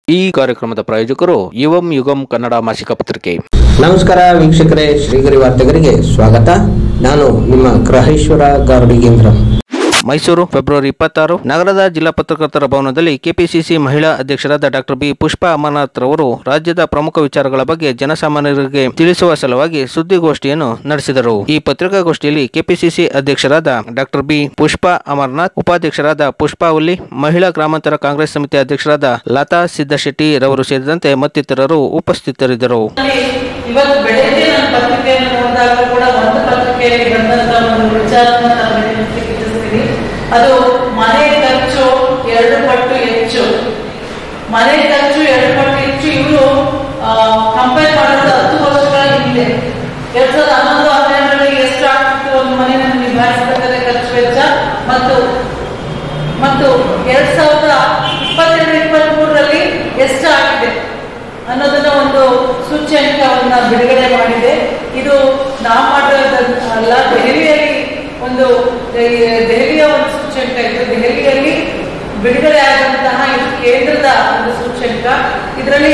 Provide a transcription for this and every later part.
ಈ ಕಾರ್ಯಕ್ರಮದ ಪ್ರಾಯೋಜಕರು ಯುವಂ ಯುಗಂ ಕನ್ನಡ ಮಾಸಿಕ ಪತ್ರಿಕೆ ನಮಸ್ಕಾರ ವೀಕ್ಷಕರೇ ಶ್ರೀಗರಿ ವಾರ್ತೆಗರಿಗೆ ಸ್ವಾಗತ ನಾನು ನಿಮ್ಮ ಗ್ರಹೇಶ್ವರ ಗಾರ್ಡಿಗೇಂದ್ರ ಮೈಸೂರು ಫೆಬ್ರವರಿ ಇಪ್ಪತ್ತಾರು ನಗರದ ಜಿಲ್ಲಾ ಪತ್ರಕರ್ತರ ಭವನದಲ್ಲಿ ಕೆಪಿಸಿಸಿ ಮಹಿಳಾ ಅಧ್ಯಕ್ಷರಾದ ಡಾಕ್ಟರ್ ಬಿ ಪುಷ್ಪಾ ಅಮರನಾಥ್ ರವರು ರಾಜ್ಯದ ಪ್ರಮುಖ ವಿಚಾರಗಳ ಬಗ್ಗೆ ಜನಸಾಮಾನ್ಯರಿಗೆ ತಿಳಿಸುವ ಸಲುವಾಗಿ ಸುದ್ದಿಗೋಷ್ಠಿಯನ್ನು ನಡೆಸಿದರು ಈ ಪತ್ರಿಕಾಗೋಷ್ಠಿಯಲ್ಲಿ ಕೆಪಿಸಿಸಿ ಅಧ್ಯಕ್ಷರಾದ ಡಾಕ್ಟರ್ ಬಿ ಪುಷ್ಪಾ ಅಮರನಾಥ್ ಉಪಾಧ್ಯಕ್ಷರಾದ ಪುಷ್ಪಾ ಉಲ್ಲಿ ಮಹಿಳಾ ಗ್ರಾಮಾಂತರ ಕಾಂಗ್ರೆಸ್ ಸಮಿತಿ ಅಧ್ಯಕ್ಷರಾದ ಲತಾ ಸಿದ್ದಶೆಟ್ಟಿ ರವರು ಸೇರಿದಂತೆ ಮತ್ತಿತರರು ಉಪಸ್ಥಿತರಿದ್ದರು ಇವತ್ತು ಬೆಳಗ್ಗೆ ನಾನು ಪತ್ರಿಕೆಯನ್ನು ನೋಡಿದಾಗ ಕೂಡ ಒಂದು ಪತ್ರಿಕೆಯಲ್ಲಿ ಬಂದಂತ ಒಂದು ವಿಚಾರವನ್ನು ನಾನು ಗಮನಿಸಲಿಕ್ಕೆ ಇಚ್ಛಿಸ್ತೀನಿ ಅದು ಮನೆ ಖರ್ಚು ಎರಡು ಪಟ್ಟು ಹೆಚ್ಚು ಮನೆ ಖರ್ಚು ಎರಡು ಪಟ್ಟು ಹೆಚ್ಚು ಇವರು ಕಂಪೇರ್ ಮಾಡೋದು ಹತ್ತು ವರ್ಷಗಳ ಹಿಂದೆ ಎರಡ್ ಸಾವಿರದ ಹನ್ನೊಂದು ಹನ್ನೆರಡರಲ್ಲಿ ಎಷ್ಟು ಆಗ್ತಿತ್ತು ಒಂದು ಮನೆಯನ್ನು ನಿಭಾಯಿಸಬೇಕಾದ್ರೆ ಖರ್ಚು ವೆಚ್ಚ ಮತ್ತು ಮತ್ತು ಎರಡ್ ಸಾವಿರದ ಇಪ್ಪತ್ತೆರಡು ಇಪ್ಪತ್ತ್ ಮೂರರಲ್ಲಿ ಎಷ್ಟು ಆಗಿದೆ ಅನ್ನೋದನ್ನ ಒಂದು ಸೂಚ್ಯಂಕವನ್ನ ಬಿಡುಗಡೆ ಮಾಡಿದೆ ಇದು ನಾವು ಮಾಡಿರೋದಲ್ಲ ದೆಹಲಿಯಲ್ಲಿ ಒಂದು ದೆ- ದೆಹಲಿಯ ಒಂದು ಸೂಚ್ಯಂಕ ಇದು ದೆಹಲಿಯಲ್ಲಿ ಬಿಡುಗಡೆ ಆದಂತಹ ಇದು ಕೇಂದ್ರದ ಒಂದು ಸೂಚ್ಯಂಕ ಇದರಲ್ಲಿ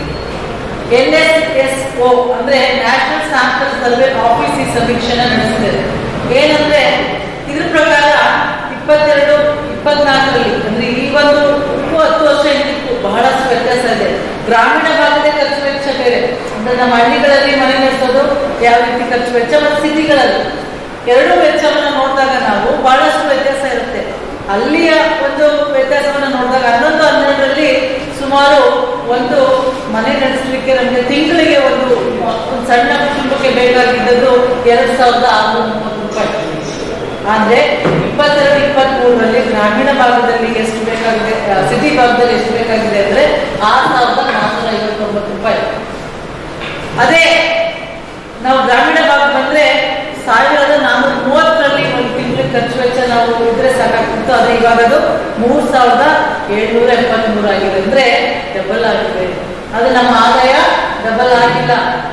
ಎನ್ ಎಸ್ ಎಸ್ ಒ ಅಂದ್ರೆ ನ್ಯಾಷನಲ್ ಸ್ಯಾಂಪಲ್ ಸರ್ವೆ ಆಫೀಸ್ ಈ ಸಮೀಕ್ಷೆನ ನಡೆಸಿದೆ ಏನಂದ್ರೆ ಇದ್ರ ಪ್ರಕಾರ ಇಪ್ಪತ್ತೆರಡು ಇಪ್ಪತ್ನಾಲ್ಕರಲ್ಲಿ ಅಂದ್ರೆ ಈ ಒಂದು ಉಪ್ಪು ಹತ್ತು ವರ್ಷ ಹಿಂದಿತ್ತು ಬಹಳಷ್ಟು ವ್ಯತ್ಯಾಸ ಇದೆ ಗ್ರಾಮೀಣ ಭಾಗದ ಖರ್ಚು ವೆಚ್ಚ ಬೇರೆ ಅಂದ್ರೆ ನಮ್ಮ ಹಳ್ಳಿಗಳಲ್ಲಿ ಮನೆ ನಡೆಸೋದು ಯಾವ ರೀತಿ ಖರ್ಚು ವೆಚ್ಚ ಮತ್ತು ಸಿಟಿಗಳಲ್ಲಿ ಎರಡೂ ವೆಚ್ಚವನ್ನ ನೋಡಿದಾಗ ನಾವು ಬಹಳಷ್ಟು ವ್ಯತ್ಯಾಸ ಇರುತ್ತೆ ಅಲ್ಲಿಯ ಒಂದು ವ್ಯತ್ಯಾಸವನ್ನ ನೋಡಿದಾಗ ಹನ್ನೊಂದು ಹನ್ನೆರಡರಲ್ಲಿ ಸುಮಾರು ಒಂದು ಮನೆ ನಡೆಸಲಿಕ್ಕೆ ನಮಗೆ ತಿಂಗಳಿಗೆ ಒಂದು ಒಂದು ಸಣ್ಣ ಕುಟುಂಬಕ್ಕೆ ಬೇಕಾಗಿದ್ದದ್ದು ಎರಡ್ ಸಾವಿರದ ಆರುನೂರ ಮೂವತ್ತು ರೂಪಾಯಿ ಆದ್ರೆ ಇಪ್ಪತ್ತೆರಡು ಇಪ್ಪತ್ತ್ ಮೂರರಲ್ಲಿ ಗ್ರಾಮೀಣ ಭಾಗದಲ್ಲಿ ಎಷ್ಟು ಬೇಕಾಗಿದೆ ಸಿಟಿ ಭಾಗದಲ್ಲಿ ಎಷ್ಟು ಬೇಕಾಗಿದೆ ಅಂದ್ರೆ ಆರು ಸಾವಿರದ ನಾನ್ನೂರ ಐವತ್ತೊಂಬತ್ತು ರೂಪಾಯಿ ಅದೇ ನಾವು ಗ್ರಾಮೀಣ ಭಾಗ ಬಂದ್ರೆ ಸಾವಿರದ ನಾನ್ನೂರ ಮೂವತ್ತರಲ್ಲಿ ಒಂದು ತಿಂಗಳ ಖರ್ಚು ವೆಚ್ಚ ನಾವು ಇದ್ರೆ ಸಾಕಾಗ್ತಿತ್ತು ಅದೇ ಇವಾಗ ಅದು ಮೂರ್ ಸಾವಿರದ ಏಳ್ನೂರ ಎಪ್ಪತ್ಮೂರು ಆಗಿದೆ ಅಂದ್ರೆ ಡಬಲ್ ಆಗಿದೆ ಅದು ನಮ್ಮ ಆದಾಯ ಡಬಲ್ ಆಗಿಲ್ಲ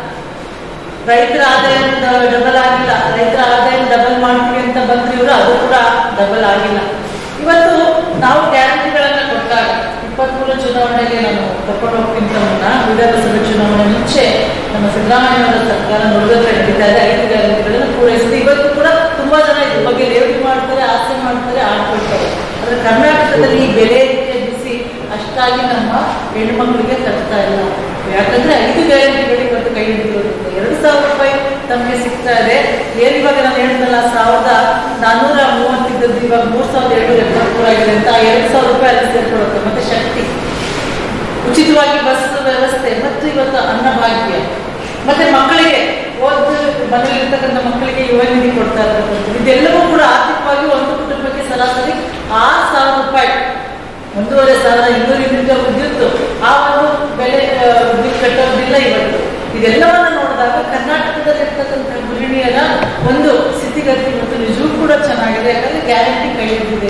ರೈತರ ಆದಾಯ ಡಬಲ್ ಆಗಿಲ್ಲ ರೈತರ ಆದಾಯ ಡಬಲ್ ಮಾಡ್ತೀವಿ ಅಂತ ಬಂದ್ರೆ ಇವರು ಅದು ಕೂಡ ಡಬಲ್ ಆಗಿಲ್ಲ ಇವತ್ತು ನಾವು ಗ್ಯಾರಂಟಿಗಳನ್ನ ಕೊಟ್ಟಾಗ ಇಪ್ಪತ್ಮೂರು ಚುನಾವಣೆಗೆ ನಾನು ತಕೊಂಡು ಹೋಗ್ತಿಂತ ಮುನ್ನ ವಿಧಾನಸಭೆ ಚುನಾವಣೆ ಮುಂಚೆ ನಮ್ಮ ಸಿದ್ದರಾಮಯ್ಯವರ ಸರ್ಕಾರ ನೋಡಿದ್ರೆ ನಡೀತಾ ಇದೆ ಐದು ಗ್ಯಾರಂಟಿಗಳನ್ನು ಪೂರೈಸಿದೆ ಇವತ್ತು ಕೂಡ ತುಂಬಾ ಜನ ಇದ್ರ ಬಗ್ಗೆ ಲೇವಡಿ ಮಾಡ್ತಾರೆ ಆಸೆ ಮಾಡ್ತಾರೆ ಆಡ್ಕೊಳ್ತಾರೆ ಆದ್ರೆ ಕರ್ನಾಟಕದಲ್ಲಿ ಈ ಬೆಲೆ ಏರಿಕೆ ಬಿಸಿ ಅಷ್ಟಾಗಿ ನಮ್ಮ ಹೆಣ್ಮಕ್ಳಿಗೆ ತರ್ತಾ ಇಲ್ಲ ಯಾಕಂದ್ರೆ ಐದು ಗ್ಯಾರಂಟಿಗಳು ಇವತ್ತು ಕೈ ಹಿಡಿದಿರೋದ್ರಿಂದ ಎರಡು ಸಾವಿರ ರೂಪಾಯಿ ತಮಗೆ ಸಿಗ್ತಾ ಇದೆ ಏನ್ ಇವಾಗ ನಾನು ಹೇಳಿದ್ನಲ್ಲ ಸಾವಿರದ ನಾನ್ನೂರ ಮೂವತ್ತಿದ್ದದ್ದು ಇವಾಗ ಮೂರ್ ಸಾವಿರದ ಏಳ್ನೂರ ಎಪ್ಪತ್ಮೂರು ಆಗಿದೆ ಅಂತ ಆ ಎರಡು ಸಾವಿರ ರೂಪಾಯಿ ಅಲ್ಲಿ ಸೇರ್ಕೊಳ್ಳುತ್ತೆ ಮತ್ತೆ ಶಕ್ತಿ ಉಚಿತವಾಗಿ ಬಸ್ ವ್ಯವಸ್ಥೆ ಮತ್ತು ಇವತ್ತು ಅನ್ನಭಾಗ್ಯ ಮತ್ತೆ ಮಕ್ಕಳಿಗೆ ಓದ್ ಮನೆಯಲ್ಲಿರ್ತಕ್ಕಂಥ ಮಕ್ಕಳಿಗೆ ಯುವ ನಿಧಿ ಕೊಡ್ತಾ ಇರ್ತಕ್ಕಂಥದ್ದು ಇದೆಲ್ಲವೂ ಕೂಡ ಆರ್ಥಿಕವಾಗಿ ಒಂದು ಕುಟುಂಬಕ್ಕೆ ಸರಾಸರಿ ಆರು ಸಾವಿರ ರೂಪಾಯಿ ಒಂದೂವರೆ ಸಾವಿರ ಇನ್ನೂರು ಯೂನಿಟ್ ವಿದ್ಯುತ್ ಆ ಒಂದು ಬೆಲೆ ಆ, ವಿದ್ಯುತ್ ಕಟ್ಟೋದಿಲ್ಲ ಇವತ್ತು ಇದೆಲ್ಲವನ್ನ ನೋಡಿದಾಗ ಕರ್ನಾಟಕದಲ್ಲಿ ಇರ್ತಕ್ಕಂಥ ಗೃಹಿಣಿಯರ ಒಂದು ಸ್ಥಿತಿಗತಿ ಮತ್ತು ನಿಜವೂ ಕೂಡ ಚೆನ್ನಾಗಿದೆ ಯಾಕಂದ್ರೆ ಗ್ಯಾರಂಟಿ ಕೈ ಹಿಡಿದಿದೆ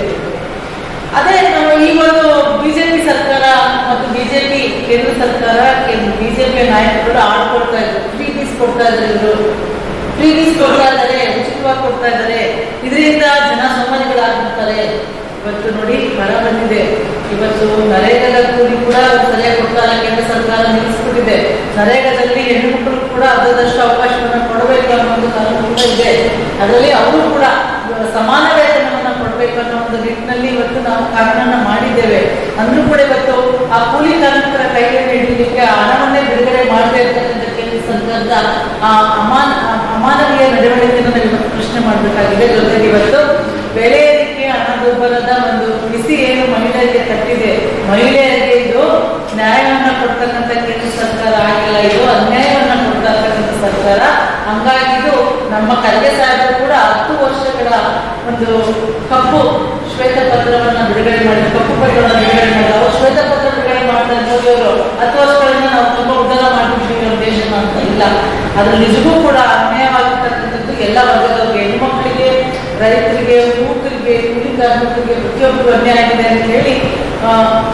ಅದೇ ನಾವು ಈ ಒಂದು ಬಿಜೆಪಿ ಸರ್ಕಾರ ಮತ್ತು ಬಿಜೆಪಿ ಕೇಂದ್ರ ಸರ್ಕಾರ ಬಿಜೆಪಿ ನಾಯಕರು ಆಡ್ಕೊಡ್ತಾ ಇದ್ರು ಫ್ರೀ ಬೀಸ್ ಕೊಡ್ತಾ ಇದ್ರು ಇವರು ಫ್ರೀ ಬೀಸ್ ಕೊಡ್ತಾ ಇದ್ದಾರೆ ಉಚಿತವಾಗಿ ಕೊಡ್ತಾ ಇದ್ದಾರೆ ಇದರಿಂದ ಜನ ಸೋಮಾರಿಗಳಾಗ್ಬಿಡ್ತಾರೆ ಇವತ್ತು ನೋಡಿ ಬರ ಬಂದಿದೆ ಇವತ್ತು ನರೇಗಾದ ಕೂಲಿ ಕೂಡ ಸರಿಯಾಗಿ ಕೊಡ್ತಾ ಇಲ್ಲ ಕೇಂದ್ರ ಸರ್ಕಾರ ನಿಲ್ಲಿಸ್ಬಿಟ್ಟಿದೆ ನರೇಗಾದಲ್ಲಿ ಹೆಣ್ಣು ಮಕ್ಕಳು ಕೂಡ ಅರ್ಧದಷ್ಟು ಅವಕಾಶವನ್ನು ಕೊಡಬೇಕು ಅನ್ನೋ ಒಂದು ಕಾನೂನು ಕೂಡ ಇದೆ ಅದರಲ್ಲಿ ಅವರು ಕೂಡ ಸಮಾನ ವೇತನವನ್ನ ಕೊಡಬೇಕು ಅನ್ನೋ ಒಂದು ನಿಟ್ಟಿನಲ್ಲಿ ಇವತ್ತು ನಾವು ಕಾನೂನನ್ನ ಮಾಡಿದ್ದೇವೆ ಅಂದ್ರೂ ಕೂಡ ಇವತ್ತು ಆ ಕೂಲಿ ಕಾರ್ಮಿಕರ ಕೈಗೆ ಹಿಡಿಯಲಿಕ್ಕೆ ಹಣವನ್ನೇ ಬಿಡುಗಡೆ ಮಾಡದೇ ಇರ್ತಕ್ಕಂಥ ಕೇಂದ್ರ ಸರ್ಕಾರದ ಆ ಅಮಾನ ಆ ಅಮಾನವೀಯ ನಡವಳಿಕೆಯನ್ನು ನಾವು ಇವತ್ತು ಪ್ರಶ್ನೆ ಮಾಡಬೇಕಾಗಿದೆ ಜೊತೆಗೆ ಇವತ್ತು ಬೆಲೆ ಏರಿಕೆ ಹಣದುಬ್ಬರದ ಒಂದು ಬಿಸಿ ಏನು ಮಹಿಳೆಯರಿಗೆ ತಟ್ಟಿದೆ ಮಹಿಳೆಯರಿಗೆ ಇದು ನ್ಯಾಯವನ್ನ ಕೊಡ್ತಕ್ಕಂಥ ಕೇಂದ್ರ ಸರ್ಕಾರ ಆಗಿಲ್ಲ ಇದು ಅನ್ಯಾಯವನ್ನ ಕೊಡ್ತಾ ಇರ್ತಕ್ಕಂಥ ಸರ್ಕಾರ ಹಂಗಾಗಿ ಇದು ನಮ್ಮ ಖರ್ಗೆ ಸಾಹೇಬರು ಕೂಡ ಹತ್ತು ವರ್ಷಗಳ ಒಂದು ಕಪ್ಪು ಶ್ವೇತ ಪತ್ರವನ್ನ ಬಿಡುಗಡೆ ಮಾಡಿದ್ರು ಕಪ್ಪು ಪತ್ರವನ್ನು ಬಿಡುಗಡೆ ಮಾಡಿದ್ರು ಅವರು ಶ್ವೇತ ಪತ್ರ ಬಿಡುಗಡೆ ಮಾಡ್ತಾರೆ ಮೋದಿ ಅವರು ಹತ್ತು ವರ್ಷಗಳಿಂದ ನಾವು ತುಂಬಾ ಉದ್ಧಾರ ಮಾಡಿಬಿಟ್ಟಿವಿ ನಮ್ಮ ದೇಶನ ಅಂತ ಇಲ್ಲ ಅದ್ರ ನಿಜವೂ ಕೂಡ ಅನ್ಯಾಯವಾಗಿರ್ತಕ್ಕಂಥದ್ದು ಎಲ್ಲ ವರ್ಗದವ್ರಿಗೆ ಹೆಣ್ಮಕ್ಳಿಗೆ ರೈತರಿಗೆ ಮೂಕರಿಗೆ ಕೂಲಿ ಕಾರ್ಮಿಕರಿಗೆ ಪ್ರತಿಯೊಬ್ಬರು ಅನ್ಯಾಯ ಆಗಿದೆ ಅಂತ ಹೇಳಿ ಆ,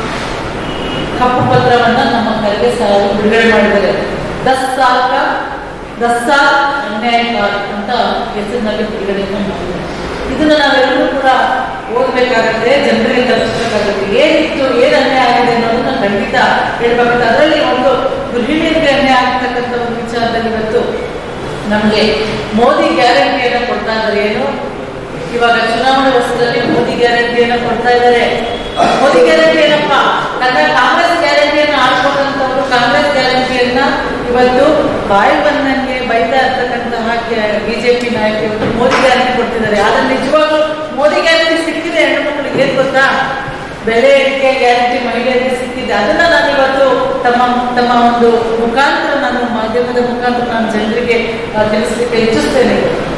ಕಪ್ಪು ಪತ್ರವನ್ನ ನಮ್ಮ ಖರ್ಗೆ ಸಾಹೇಬರು ಬಿಡುಗಡೆ ಮಾಡಿದ್ದಾರೆ ದಸ್ ಸಾಲ್ ಕಾ ದಸ್ ಸಾಲ್ ಅನ್ಯಾಯ ಕಾಲ್ ಅಂತ ಹೆಸರಿನಲ್ಲಿ ಬಿಡುಗಡೆಯನ್ನು ಮಾಡಿದ್ದಾರೆ ಇದನ್ನ ನಾವೆಲ್ಲರೂ ಕೂಡ ಓದಬೇಕಾಗುತ್ತೆ ಜನರಿಗೆ ತಲುಪಿಸಬೇಕಾಗುತ್ತೆ ಏನಿತ್ತು ಏನು ಅನ್ಯಾಯ ಆಗಿದೆ ಅನ್ನೋದನ್ನ ಖಂಡಿತ ಹೇಳ್ಬೇಕಾಗುತ್ತೆ ಅದರಲ್ಲಿ ಒಂದು ಗೃಹಿಣಿಯರಿಗೆ ಅನ್ಯಾಯ ಆಗ್ತಕ್ಕಂಥ ಒಂದು ವಿಚಾರದಲ್ಲಿ ಇವತ್ತು ನಮಗೆ ಮೋದಿ ಗ್ಯಾರಂಟಿಯನ್ನು ಕೊಡ್ತಾ ಇದ್ದಾರೆ ಏನು ಇವಾಗ ಚುನಾವಣೆ ವರ್ಷದಲ್ಲಿ ಮೋದಿ ಗ್ಯಾರಂಟಿಯನ್ನು ಕೊಡ್ತಾ ಇದ್ದಾರೆ ಮೋದಿ ಗ್ಯಾರಂಟಿ ಏನಪ್ಪ ನನ್ನ ಕಾಂಗ್ರೆಸ್ ಗ್ಯಾರಂಟಿಯನ್ನು ಆಡ್ಕೊಂಡಂತವ್ರು ಕಾಂಗ್ರೆಸ್ ಗ್ಯಾರಂಟಿಯನ್ನ ಇವತ್ತು ಬಾಯಿ ಬಂದಂಗೆ ಬೈತಾ ಇರ್ತಕ್ಕಂತಹ ಬಿಜೆಪಿ ನಾಯಕರು ಇವತ್ತು ಮೋದಿ ಗ್ಯಾರಂಟಿ ಕೊಡ್ತಿದ್ದಾರೆ ಆದ್ರೆ ನಿಜವಾಗ್ಲೂ ಮೋದಿ ಗ್ಯಾರಂಟಿ ಸಿಕ್ಕಿದೆ ಹೆಣ್ಣು ಮಕ್ಕಳಿಗೆ ಏನ್ ಗೊತ್ತಾ ಬೆಲೆ ಏರಿಕೆ ಗ್ಯಾರಂಟಿ ಮಹಿಳೆಯರಿಗೆ ಸಿಕ್ಕಿದೆ ಅದನ್ನ ನಾನು ಇವತ್ತು ತಮ್ಮ ತಮ್ಮ ಒಂದು ಮುಖಾಂತರ ನಾನು ಮಾಧ್ಯಮದ ಮುಖಾಂತರ ನಾನು ಜನರಿಗೆ ಆ, ತಿಳಿಸ್ಲಿಕ್ಕೆ ಇಚ್ಛಿಸ್ತೇನೆ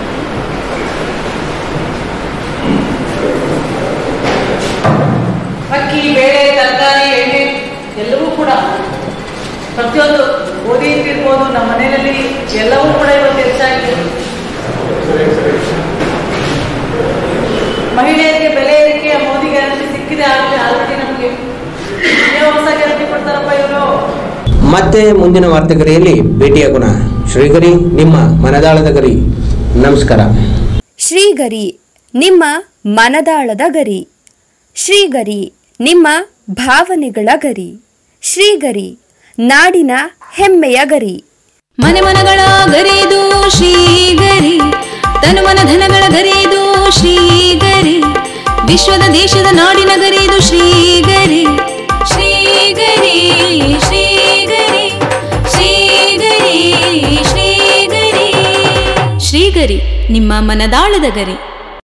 ಅಕ್ಕಿ ಬೇಳೆ ತರಕಾರಿ ಎಣ್ಣೆ ಎಲ್ಲವೂ ಕೂಡ ಪ್ರತಿಯೊಂದು ಗೋಧಿ ಇಟ್ಟಿರ್ಬೋದು ನಮ್ಮ ಮನೆಯಲ್ಲಿ ಎಲ್ಲವೂ ಕೂಡ ಇವತ್ತು ಹೆಚ್ಚಾಗಿದೆ ಮಹಿಳೆಯರಿಗೆ ಬೆಲೆ ಏರಿಕೆ ಮೋದಿ ಗ್ಯಾರಂಟಿ ಸಿಕ್ಕಿದೆ ಆಗಲೇ ಆಲ್ರೆಡಿ ನಮಗೆ ಯಾವ ಹೊಸ ಗ್ಯಾರಂಟಿ ಕೊಡ್ತಾರಪ್ಪ ಇವರು ಮತ್ತೆ ಮುಂದಿನ ವಾರ್ತೆಗರಿಯಲ್ಲಿ ಭೇಟಿಯಾಗೋಣ ಶ್ರೀಗರಿ ನಿಮ್ಮ ಮನದಾಳದ ಗರಿ ನಮಸ್ಕಾರ ಶ್ರೀಗರಿ ನಿಮ್ಮ ಮನದಾಳದ ಗರಿ ಶ್ರೀಗರಿ ನಿಮ್ಮ ಭಾವನೆಗಳ ಗರಿ ಶ್ರೀಗರಿ ನಾಡಿನ ಹೆಮ್ಮೆಯ ಗರಿ ಮನೆ ಮನಗಳ ಗರಿದು ಶ್ರೀಗರಿ ತನು ಮನ ಧನಗಳ ಗರಿದು ಶ್ರೀಗರಿ ವಿಶ್ವದ ದೇಶದ ನಾಡಿನ ಗರಿದು ಶ್ರೀಗರಿ ಶ್ರೀಗರಿ ಶ್ರೀಗರಿ ಶ್ರೀಗರಿ ಶ್ರೀಗರಿ ಶ್ರೀಗರಿ ನಿಮ್ಮ ಮನದಾಳದ ಗರಿ